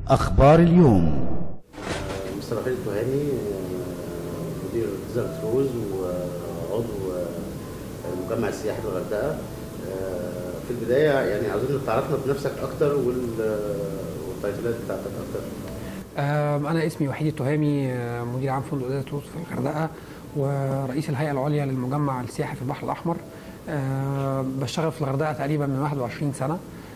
أخبار اليوم مستر رفيق التهامي آه، مدير ديزرت روز وعضو آه، مجمع السياحي الغردقه آه، في البدايه يعني عاوزين تعرفنا بنفسك اكتر وال- والتايتلات بتاعتك اكتر آم، أنا اسمي وحيد التهامي آه، مدير عام فندق ديزرت روز في الغردقة ورئيس الهيئة العليا للمجمع السياحي في البحر الأحمر آه، بشتغل في الغردقة تقريبا من 21 سنة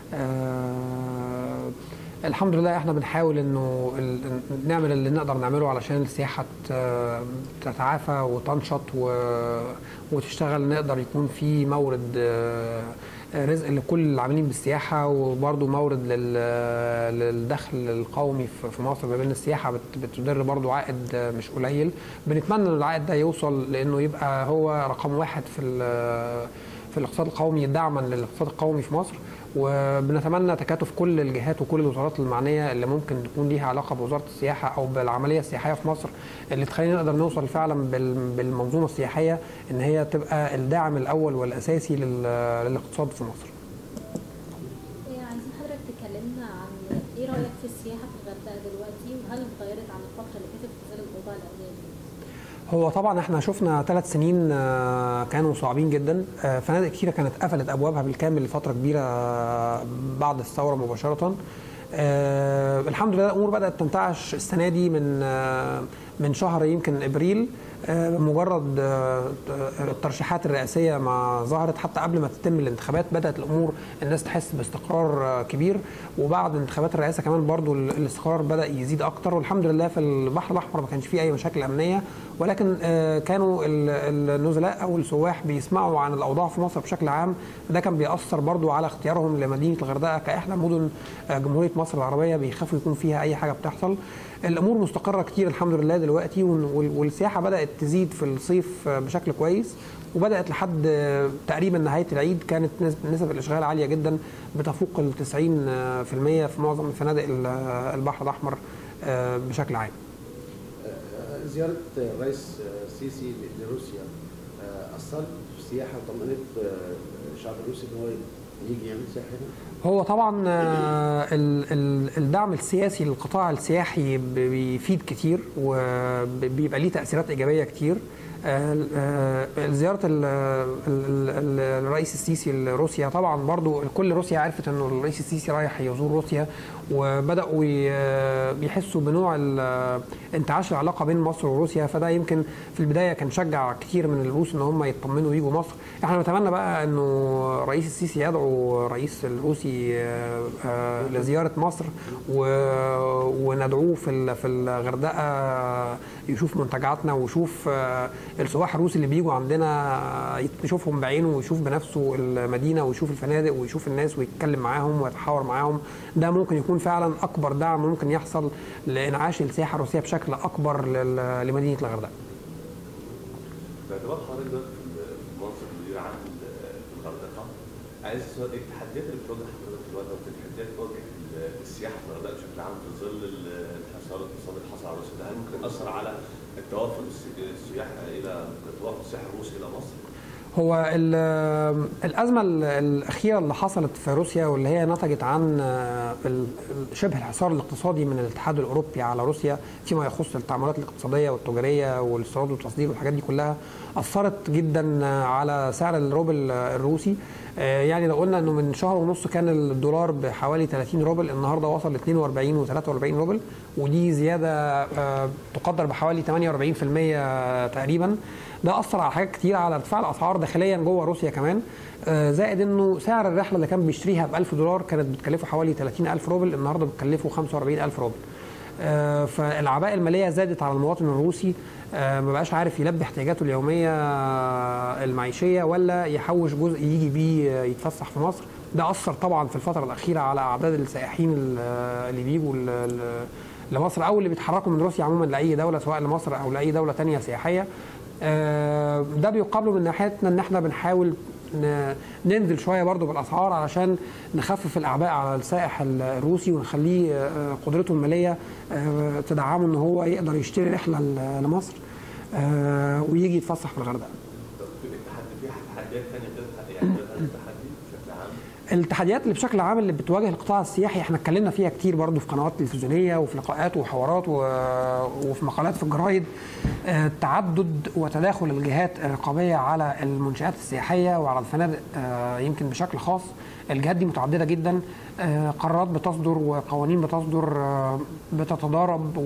آه، الحمد لله احنا بنحاول انه ال- نعمل اللي نقدر نعمله علشان السياحه ت- تتعافى وتنشط و- وتشتغل نقدر يكون في مورد آه، رزق لكل العاملين بالسياحه وبرضه مورد لل- للدخل القومي في- في مصر ما بين السياحه بت- بتدر برضه عائد آه، مش قليل بنتمنى ان العائد ده يوصل لانه يبقى هو رقم واحد في ال- في الاقتصاد القومي دعما للاقتصاد القومي في مصر وبنتمنى تكاتف كل الجهات وكل الوزارات المعنيه اللي ممكن تكون ليها علاقه بوزاره السياحه او بالعمليه السياحيه في مصر اللي تخلينا نقدر نوصل فعلا بال- بالمنظومه السياحيه ان هي تبقى الداعم الاول والاساسي لل- للاقتصاد في مصر. إيه، عايزين حضرتك تكلمنا عن ايه رايك في السياحه في الغردقه دلوقتي وهل اتغيرت عن الفتره اللي فاتت في ظل الاوضاع الامنيه هو طبعا احنا شفنا ثلاث سنين آه، كانوا صعبين جدا آه، فنادق كتيره كانت قفلت ابوابها بالكامل لفتره كبيره آه، بعد الثوره مباشره آه، الحمد لله الامور بدات تنتعش السنه دي من آه، من شهر يمكن ابريل آه، مجرد آه، الترشيحات الرئاسيه ما ظهرت حتى قبل ما تتم الانتخابات بدات الامور الناس تحس باستقرار آه، كبير وبعد انتخابات الرئاسه كمان برضو ال- الاستقرار بدا يزيد اكتر والحمد لله في البحر الاحمر ما كانش فيه اي مشاكل امنيه ولكن آه، كانوا ال- النزلاء او السواح بيسمعوا عن الاوضاع في مصر بشكل عام ده كان بيأثر برضو على اختيارهم لمدينه الغردقه كاحدى مدن آه، جمهوريه مصر العربيه بيخافوا يكون فيها اي حاجه بتحصل الامور مستقره كتير الحمد لله دلوقتي وال- وال- والسياحه بدات تزيد في الصيف آه، بشكل كويس وبدات لحد آه، تقريبا نهايه العيد كانت نسب نسب الاشغال عاليه جدا بتفوق ال 90% في معظم فنادق ال- البحر الاحمر آه، بشكل عام آه، زياره الرئيس آه، السيسي لروسيا آه، اثرت في السياحه وطمأنت آه، الشعب الروسي ان هو يجي يعمل سياحه هنا هو طبعا آه، ال- ال- الدعم السياسي للقطاع السياحي ب- بيفيد كتير وبيبقى ليه تاثيرات ايجابيه كتير آه، آه، زياره ال- ال- ال- الرئيس السيسي لروسيا طبعا برضو كل روسيا عرفت انه الرئيس السيسي رايح يزور روسيا وبداوا ي- بيحسوا بنوع ال- انتعاش العلاقه بين مصر وروسيا فده يمكن في البدايه كان شجع كتير من الروس ان هم يطمنوا ويجوا مصر احنا نتمنى بقى انه رئيس السيسي يدعو الرئيس الروسي آه، آه، لزياره مصر و- وندعوه في ال- في الغردقه يشوف منتجعاتنا ويشوف آه، السواح الروس اللي بيجوا عندنا يشوفهم بعينه ويشوف بنفسه المدينه ويشوف الفنادق ويشوف الناس ويتكلم معاهم ويتحاور معاهم ده ممكن يكون فعلا اكبر دعم ممكن يحصل لانعاش السياحه الروسيه بشكل اكبر لل- لمدينه الغردقه باعتبار حضرتك دلوقتي في منصب مدير عام في الغردقه عايز اسال ايه التحديات اللي بتواجه حضرتك دلوقتي او التحديات بتواجه السياحه في الغردقه بشكل عام في ظل الحصار الاقتصادي اللي حصل على روسيا ده هل ممكن ياثر على التوافد الس- السياح الى توافد السياح الروسي الى مصر؟ هو ال- الأزمة ال- الأخيرة اللي حصلت في روسيا واللي هي نتجت عن آه، ال- ال- شبه الحصار الاقتصادي من الاتحاد الأوروبي على روسيا فيما يخص التعاملات الاقتصادية والتجارية والاستيراد والتصدير والحاجات دي كلها أثرت جدا آه، على سعر الروبل آه، الروسي آه، يعني لو قلنا انه من شهر ونص كان الدولار بحوالي 30 روبل النهارده وصل ل 42 و43 روبل ودي زياده آه، تقدر بحوالي 48% تقريبا ده اثر على حاجات كتير على ارتفاع الاسعار داخليا جوه روسيا كمان آه، زائد انه سعر الرحله اللي كان بيشتريها ب 1000 دولار كانت بتكلفه حوالي 30000 روبل النهارده بتكلفه 45000 روبل آه، فالعباءة المالية زادت على المواطن الروسي آه، ما بقاش عارف يلبي احتياجاته اليومية آه، المعيشية ولا يحوش جزء يجي بيه آه، يتفسح في مصر ده أثر طبعا في الفترة الأخيرة على أعداد السائحين ال- آه، اللي بيجوا ل- ل- لمصر أو اللي بيتحركوا من روسيا عموما لأي دولة سواء لمصر أو لأي دولة تانية سياحية آه، ده بيقابله من ناحيتنا ان احنا بنحاول ن- ننزل شويه برضو بالاسعار علشان نخفف الاعباء على السائح الروسي ونخليه آه، قدرته الماليه آه، تدعمه ان هو يقدر يشتري رحله ل- لمصر آه، ويجي يتفسح في الغردقه طب في التحدي في تحديات ثانيه غير التحدي يعني غير هذا التحدي بشكل عام التحديات اللي بشكل عام اللي بتواجه القطاع السياحي احنا اتكلمنا فيها كتير برضو في قنوات تلفزيونيه وفي لقاءات وحوارات و- وفي مقالات في الجرايد آه، تعدد وتداخل الجهات الرقابيه على المنشات السياحيه وعلى الفنادق آه، يمكن بشكل خاص الجهات دي متعدده جدا آه، قرارات بتصدر وقوانين بتصدر آه، بتتضارب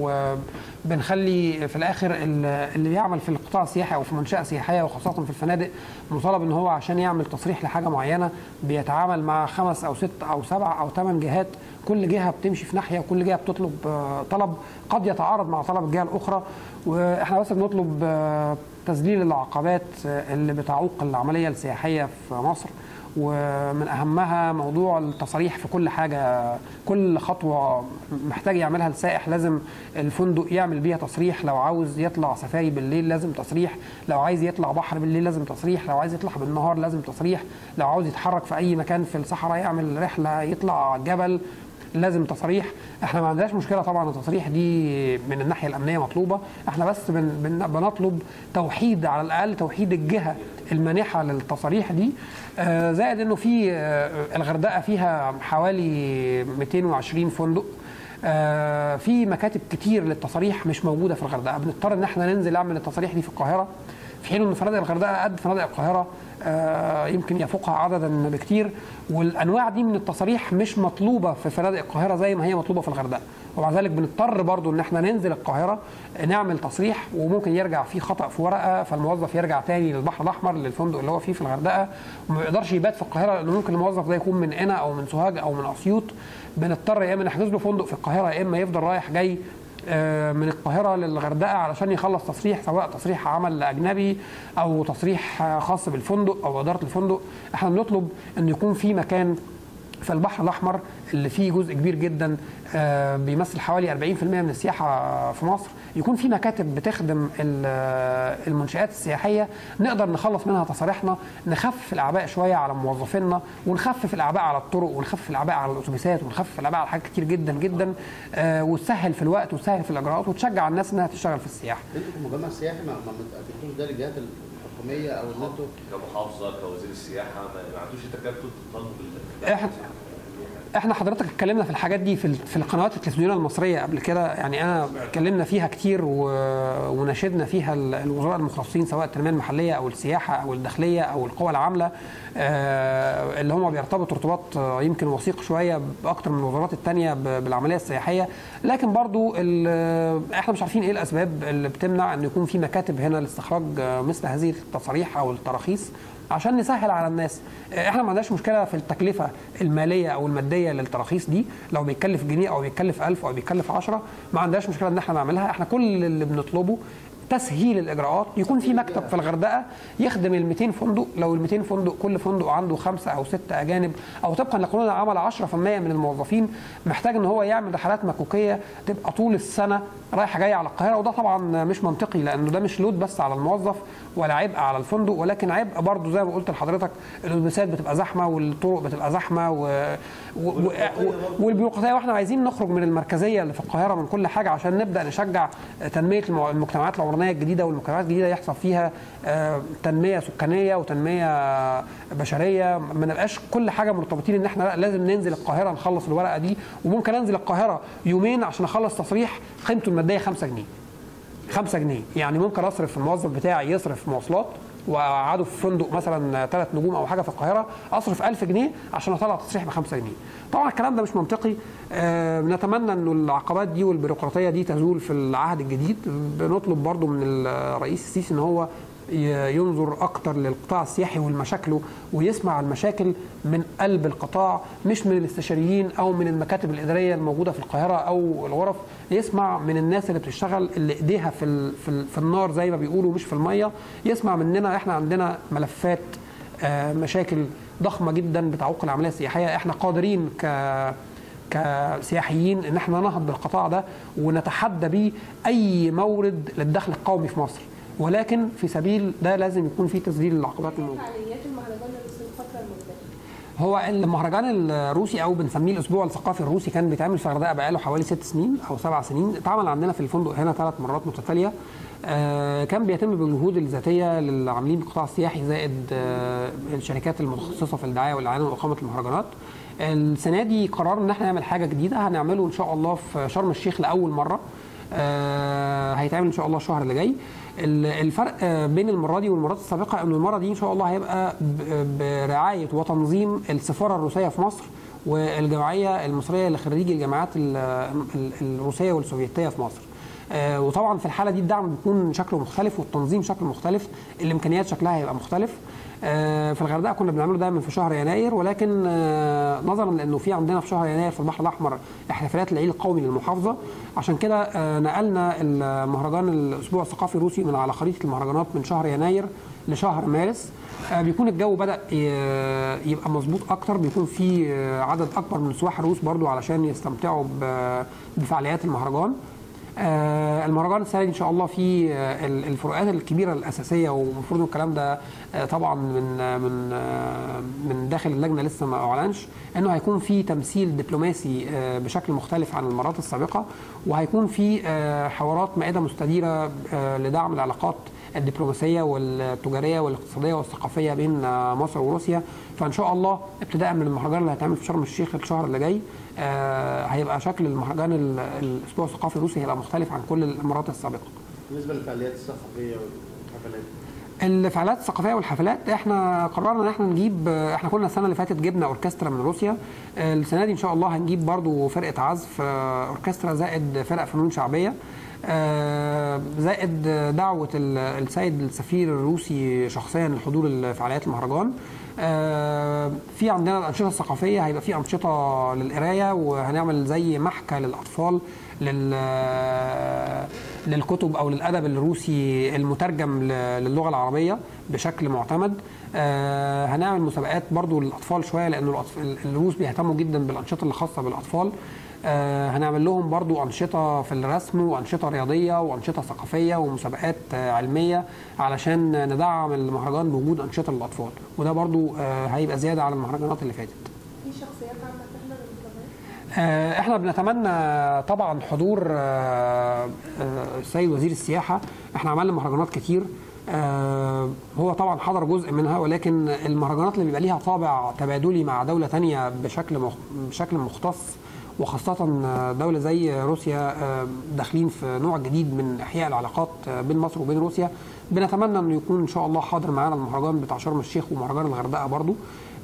وبنخلي في الاخر ال- اللي بيعمل في القطاع السياحي او في منشاه سياحيه وخاصه في الفنادق مطالب ان هو عشان يعمل تصريح لحاجه معينه بيتعامل مع خمس او ست او سبع او ثمان جهات كل جهه بتمشي في ناحيه وكل جهه بتطلب آه، طلب قد يتعارض مع طلب الجهه الاخرى واحنا بس بنطلب آه، تذليل العقبات آه، اللي بتعوق العمليه السياحيه في مصر ومن اهمها موضوع التصاريح في كل حاجه كل خطوه محتاج يعملها السائح لازم الفندق يعمل بيها تصريح لو عاوز يطلع سفاري بالليل لازم تصريح لو عايز يطلع بحر بالليل لازم تصريح لو عايز يطلع بالنهار لازم تصريح لو عاوز يتحرك في اي مكان في الصحراء يعمل رحله يطلع جبل لازم تصاريح احنا ما عندناش مشكله طبعا التصاريح دي من الناحيه الامنيه مطلوبه احنا بس بن بن بنطلب توحيد على الاقل توحيد الجهه المانحه للتصاريح دي آه، زائد انه في آه، الغردقه فيها حوالي 220 فندق آه، في مكاتب كتير للتصاريح مش موجوده في الغردقه بنضطر ان احنا ننزل نعمل التصاريح دي في القاهره في حين ان فنادق الغردقه قد فنادق القاهره آه، يمكن يفوقها عددا بكتير والانواع دي من التصاريح مش مطلوبه في فنادق القاهره زي ما هي مطلوبه في الغردقه ومع ذلك بنضطر برضو ان احنا ننزل القاهره نعمل تصريح وممكن يرجع فيه خطا في ورقه فالموظف يرجع تاني للبحر الاحمر للفندق اللي هو فيه في الغردقه وما يقدرش يبات في القاهره لانه ممكن الموظف ده يكون من قنا او من سوهاج او من اسيوط بنضطر يا اما نحجز له فندق في القاهره يا اما يفضل رايح جاي آه، من القاهرة للغردقة علشان يخلص تصريح سواء تصريح عمل أجنبي أو تصريح آه، خاص بالفندق أو إدارة الفندق احنا بنطلب أن يكون في مكان في البحر الأحمر اللي فيه جزء كبير جدا آه، بيمثل حوالي 40% من السياحة في مصر يكون في مكاتب بتخدم ال- آه، المنشآت السياحية نقدر نخلص منها تصاريحنا نخفف الأعباء شوية على موظفينا ونخفف الأعباء على الطرق ونخفف الأعباء على الأتوبيسات ونخفف الأعباء على حاجات كتير جدا جدا آه، وتسهل في الوقت وتسهل في الإجراءات وتشجع الناس إنها تشتغل في السياحة انتوا كمجمع سياحي ما ما بتقدموش ده للجهات الحكوميه او ان انتوا كمحافظه كوزير السياحه ما ما عندوش التكاتف تطالبوا بال احنا احنا حضرتك اتكلمنا في الحاجات دي في ال- في القنوات التلفزيونيه المصريه قبل كده يعني انا اتكلمنا فيها كتير و- وناشدنا فيها ال- الوزراء المختصين سواء التنميه المحليه او السياحه او الداخليه او القوى العامله آه، اللي هم بيرتبطوا ارتباط آه، يمكن وثيق شويه باكتر من الوزارات الثانيه بالعمليه السياحيه لكن برضو ال- احنا مش عارفين ايه الاسباب اللي بتمنع ان يكون في مكاتب هنا لاستخراج آه، مثل هذه التصاريح او التراخيص عشان نسهل على الناس احنا ما عندناش مشكله في التكلفه الماليه او الماديه للتراخيص دي لو بيتكلف جنيه او بيتكلف 1000 او بيتكلف 10 ما عندناش مشكله ان احنا نعملها احنا كل اللي بنطلبه تسهيل الاجراءات يكون في مكتب في الغردقه يخدم ال 200 فندق لو ال 200 فندق كل فندق عنده خمسه او سته اجانب او طبقا لقانون العمل 10% من الموظفين محتاج ان هو يعمل رحلات مكوكيه تبقى طول السنه رايحه جايه على القاهره وده طبعا مش منطقي لانه ده مش لود بس على الموظف ولا عبء على الفندق ولكن عبء برضه زي ما قلت لحضرتك الاتوبيسات بتبقى زحمه والطرق بتبقى زحمه و... و... و... والبيروقراطيه واحنا عايزين نخرج من المركزيه اللي في القاهره من كل حاجه عشان نبدا نشجع تنميه المو- المجتمعات العمرانيه الجديده والمجتمعات الجديده يحصل فيها آه، تنميه سكانيه وتنميه بشريه ما نبقاش كل حاجه مرتبطين ان احنا لا لازم ننزل القاهره نخلص الورقه دي وممكن انزل القاهره يومين عشان اخلص تصريح قيمته الماديه 5 جنيه 5 جنيه يعني ممكن اصرف الموظف بتاعي يصرف مواصلات وقعدوا في فندق مثلا ثلاث نجوم او حاجه في القاهره اصرف 1000 جنيه عشان اطلع تصريح ب 5 جنيه طبعا الكلام ده مش منطقي آه نتمنى انه العقبات دي والبيروقراطيه دي تزول في العهد الجديد بنطلب برضو من الرئيس السيسي ان هو ي- ينظر اكتر للقطاع السياحي والمشاكله ويسمع المشاكل من قلب القطاع مش من الاستشاريين او من المكاتب الاداريه الموجوده في القاهره او الغرف يسمع من الناس اللي بتشتغل اللي ايديها في ال- في, ال- في النار زي ما بيقولوا مش في الميه يسمع مننا احنا عندنا ملفات آه، مشاكل ضخمه جدا بتعوق العمليه السياحيه احنا قادرين ك كسياحيين ان احنا نهض بالقطاع ده ونتحدى بيه اي مورد للدخل القومي في مصر ولكن في سبيل ده لازم يكون في تسجيل للعقبات الموجوده فعاليات المهرجان اللي في الفترة المقبلة هو المهرجان الروسي او بنسميه الاسبوع الثقافي الروسي كان بيتعمل في الغردقه بقاله حوالي ست سنين او سبع سنين اتعمل عندنا في الفندق هنا ثلاث مرات متتاليه آه، كان بيتم بالجهود الذاتيه للعاملين بالقطاع السياحي زائد آه، الشركات المتخصصه في الدعايه والاعلان واقامه المهرجانات السنه دي قررنا ان احنا نعمل حاجه جديده هنعمله ان شاء الله في شرم الشيخ لاول مره آه، هيتعمل ان شاء الله الشهر اللي جاي ال- الفرق آه، بين المره دي والمرات السابقه انه المره دي ان شاء الله هيبقى ب- برعايه وتنظيم السفاره الروسيه في مصر والجمعيه المصريه لخريجي الجامعات ال- ال- الروسيه والسوفيتيه في مصر آه، وطبعا في الحاله دي الدعم بيكون شكله مختلف والتنظيم شكله مختلف الامكانيات شكلها هيبقى مختلف آه، في الغردقه كنا بنعمله دايما في شهر يناير ولكن آه، نظرا لانه في عندنا في شهر يناير في البحر الاحمر احتفالات العيد القومي للمحافظه عشان كده آه، نقلنا المهرجان الاسبوع الثقافي الروسي من على خريطه المهرجانات من شهر يناير لشهر مارس آه، بيكون الجو بدا ي- يبقى مظبوط اكتر بيكون في آه، عدد اكبر من سواح الروس برضو علشان يستمتعوا ب- بفعاليات المهرجان آه، المهرجان السنه دي ان شاء الله في آه، ال- الفروقات الكبيره الاساسيه والمفروض إن الكلام ده آه، طبعا من آه، من آه، من داخل اللجنه لسه ما اعلنش انه هيكون في تمثيل دبلوماسي آه، بشكل مختلف عن المرات السابقه وهيكون في آه، حوارات مائده مستديره آه، لدعم العلاقات الدبلوماسيه والتجاريه والاقتصاديه والثقافيه بين آه، مصر وروسيا فان شاء الله ابتداء من المهرجان اللي هيتعمل في شرم الشيخ الشهر اللي جاي آه، هيبقى شكل المهرجان ال- الاسبوع الثقافي الروسي هيبقى مختلف عن كل المرات السابقه. بالنسبه للفعاليات الثقافيه والحفلات الفعاليات الثقافيه والحفلات احنا قررنا ان احنا نجيب احنا كنا السنه اللي فاتت جبنا اوركسترا من روسيا السنه دي ان شاء الله هنجيب برضو فرقه عزف آه، اوركسترا زائد فرق فنون شعبيه آه، زائد دعوه ال- السيد السفير الروسي شخصيا لحضور الفعاليات المهرجان آه، في عندنا الانشطه الثقافيه هيبقى في انشطه للقرايه وهنعمل زي محكى للاطفال لل للكتب او للادب الروسي المترجم ل- للغه العربيه بشكل معتمد آه، هنعمل مسابقات برضو للاطفال شويه لان الأطف- الروس بيهتموا جدا بالانشطه اللي خاصه بالاطفال آه، هنعمل لهم برضو انشطه في الرسم وانشطه رياضيه وانشطه ثقافيه ومسابقات آه، علميه علشان ندعم المهرجان بوجود انشطه للاطفال وده برضو آه، هيبقى زياده على المهرجانات اللي فاتت في شخصيات عامة تحضر البرنامج آه، احنا بنتمنى طبعا حضور آه، آه، السيد وزير السياحه احنا عملنا مهرجانات كتير آه، هو طبعا حضر جزء منها ولكن المهرجانات اللي بيبقى ليها طابع تبادلي مع دوله تانية بشكل مخ- بشكل مختص وخاصة آه، دولة زي روسيا آه، داخلين في نوع جديد من إحياء العلاقات آه، بين مصر وبين روسيا بنتمنى إنه يكون إن شاء الله حاضر معانا المهرجان بتاع شرم الشيخ ومهرجان الغردقة برضو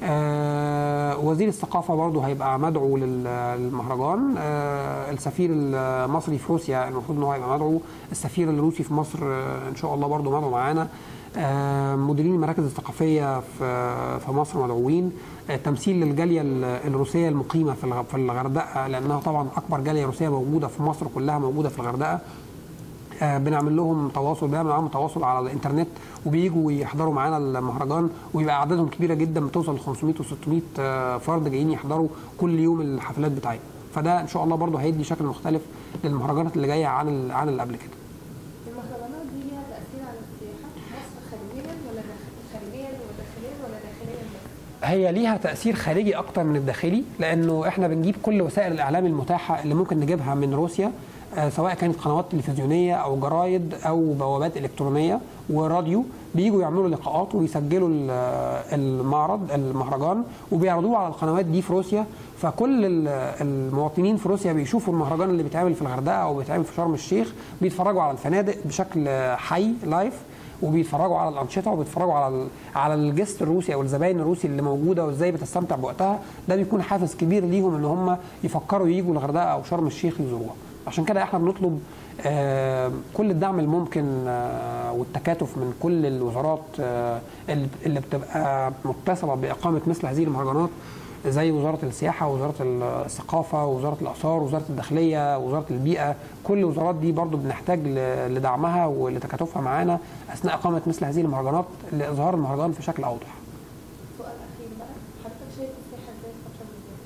آه، وزير الثقافة برضو هيبقى مدعو لل- للمهرجان آه، السفير المصري في روسيا المفروض إن هو هيبقى مدعو السفير الروسي في مصر آه، إن شاء الله برضو مدعو معانا آه، مديرين المراكز الثقافية في في مصر مدعوين آه، تمثيل للجالية ال- الروسية المقيمة في الغ- في الغردقة لأنها طبعا أكبر جالية روسية موجودة في مصر كلها موجودة في الغردقة آه، بنعمل لهم تواصل بنعمل معاهم تواصل على الانترنت وبيجوا يحضروا معانا المهرجان ويبقى اعدادهم كبيره جدا بتوصل ل 500 و600 آه، فرد جايين يحضروا كل يوم الحفلات بتاعتنا فده ان شاء الله برضه هيدي شكل مختلف للمهرجانات اللي جايه عن ال- عن اللي قبل كده المهرجانات دي ليها تأثير على السياحة في مصر خارجيا ولا داخل- خارجيا وداخليا ولا داخليا بس؟ هي ليها تأثير خارجي أكتر من الداخلي لأنه إحنا بنجيب كل وسائل الإعلام المتاحة اللي ممكن نجيبها من روسيا آه، سواء كانت قنوات تلفزيونية أو جرايد أو بوابات إلكترونية وراديو بيجوا يعملوا لقاءات ويسجلوا ال- المعرض المهرجان وبيعرضوه على القنوات دي في روسيا فكل ال- المواطنين في روسيا بيشوفوا المهرجان اللي بيتعمل في الغردقة أو بيتعمل في شرم الشيخ بيتفرجوا على الفنادق بشكل حي لايف وبيتفرجوا على الانشطه وبيتفرجوا على ال- على الجست الروسي او الزباين الروسي اللي موجوده وازاي بتستمتع بوقتها ده بيكون حافز كبير ليهم ان هم يفكروا يجوا الغردقه او شرم الشيخ يزوروها عشان كده احنا بنطلب آه، كل الدعم الممكن آه، والتكاتف من كل الوزارات آه، اللي اللي بتبقى متصله باقامه مثل هذه المهرجانات زي وزاره السياحه وزاره الثقافه وزاره الاثار وزاره الداخليه وزاره البيئه كل الوزارات دي برضو بنحتاج ل- لدعمها ولتكاتفها معانا اثناء اقامه مثل هذه المهرجانات لاظهار المهرجان في شكل اوضح سؤال أخير بقى حضرتك شايف السياحة ازاي الفترة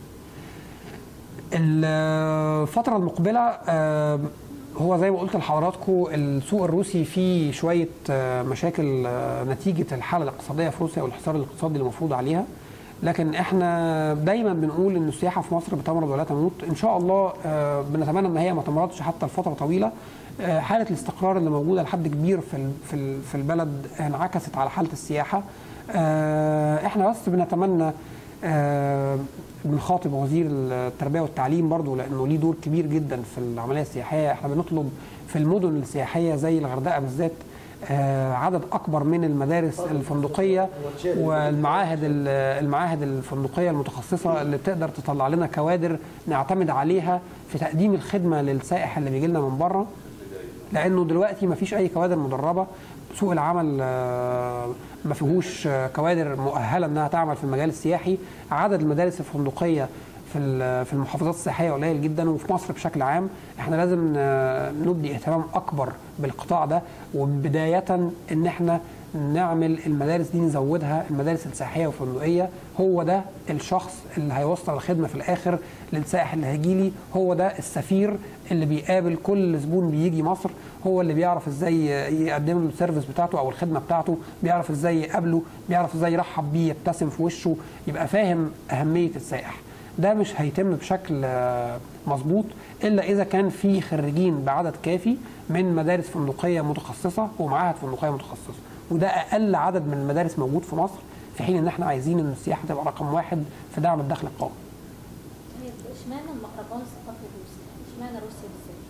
اللي جاية؟ الفترة المقبلة آه، هو زي ما قلت لحضراتكم السوق الروسي فيه شوية آه، مشاكل آه، نتيجة الحالة الاقتصادية في روسيا والحصار الاقتصادي اللي مفروض عليها لكن احنا دايما بنقول ان السياحه في مصر بتمرض ولا تموت ان شاء الله آه، بنتمنى ان هي ما تمرضش حتى لفتره طويله آه، حاله الاستقرار اللي موجوده لحد كبير في ال- في ال- في البلد انعكست على حاله السياحه آه، احنا بس بنتمنى آه، بنخاطب وزير التربيه والتعليم برضو لانه ليه دور كبير جدا في العمليه السياحيه احنا بنطلب في المدن السياحيه زي الغردقه بالذات آه، عدد اكبر من المدارس الفندقيه والمعاهد ال- المعاهد الفندقيه المتخصصه اللي تقدر تطلع لنا كوادر نعتمد عليها في تقديم الخدمه للسائح اللي بيجي لنا من بره لانه دلوقتي ما فيش اي كوادر مدربه سوق العمل آه، ما فيهوش آه، كوادر مؤهله انها تعمل في المجال السياحي عدد المدارس الفندقيه في ال- في المحافظات السياحيه قليل جدا وفي مصر بشكل عام احنا لازم آه، نبدي اهتمام اكبر بالقطاع ده وبدايه ان احنا نعمل المدارس دي نزودها المدارس السياحيه والفندقيه هو ده الشخص اللي هيوصل الخدمه في الاخر للسائح اللي هيجي لي هو ده السفير اللي بيقابل كل زبون بيجي مصر هو اللي بيعرف ازاي يقدم له السيرفيس بتاعته او الخدمه بتاعته بيعرف ازاي يقابله بيعرف ازاي يرحب بيه يبتسم في وشه يبقى فاهم اهميه السائح ده مش هيتم بشكل آه، مظبوط الا اذا كان في خريجين بعدد كافي من مدارس فندقيه متخصصه ومعاهد فندقيه متخصصه وده اقل عدد من المدارس موجود في مصر في حين ان احنا عايزين ان السياحه تبقى رقم واحد في دعم الدخل القومي طيب اشمعنى المهرجان الثقافي الروسي؟ اشمعنى روسيا بالذات؟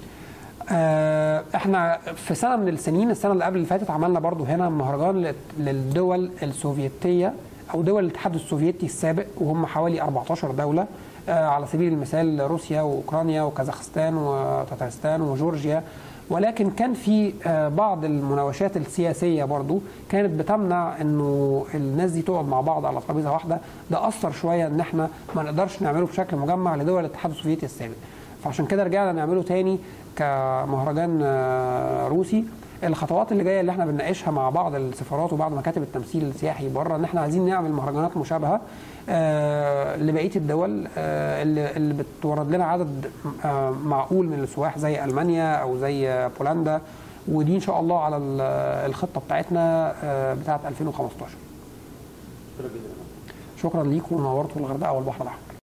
آه، احنا في سنه من السنين السنه اللي قبل اللي فاتت عملنا برضو هنا مهرجان لل- للدول السوفيتيه او دول الاتحاد السوفيتي السابق وهم حوالي 14 دوله آه، على سبيل المثال روسيا واوكرانيا وكازاخستان وتتارستان وجورجيا ولكن كان في آه، بعض المناوشات السياسيه برضو كانت بتمنع انه الناس دي تقعد مع بعض على ترابيزه واحده ده اثر شويه ان احنا ما نقدرش نعمله بشكل مجمع لدول الاتحاد السوفيتي السابق فعشان كده رجعنا نعمله تاني كمهرجان آه، روسي الخطوات اللي جايه اللي احنا بنناقشها مع بعض السفارات وبعض مكاتب التمثيل السياحي بره ان احنا عايزين نعمل مهرجانات مشابهه آه، لبقيه الدول آه، اللي اللي بتورد لنا عدد آه، معقول من السواح زي المانيا او زي بولندا ودي ان شاء الله على ال- الخطه بتاعتنا آه، بتاعت 2015 شكرا جدا شكرا ليكم ونورتوا الغردقه والبحر الاحمر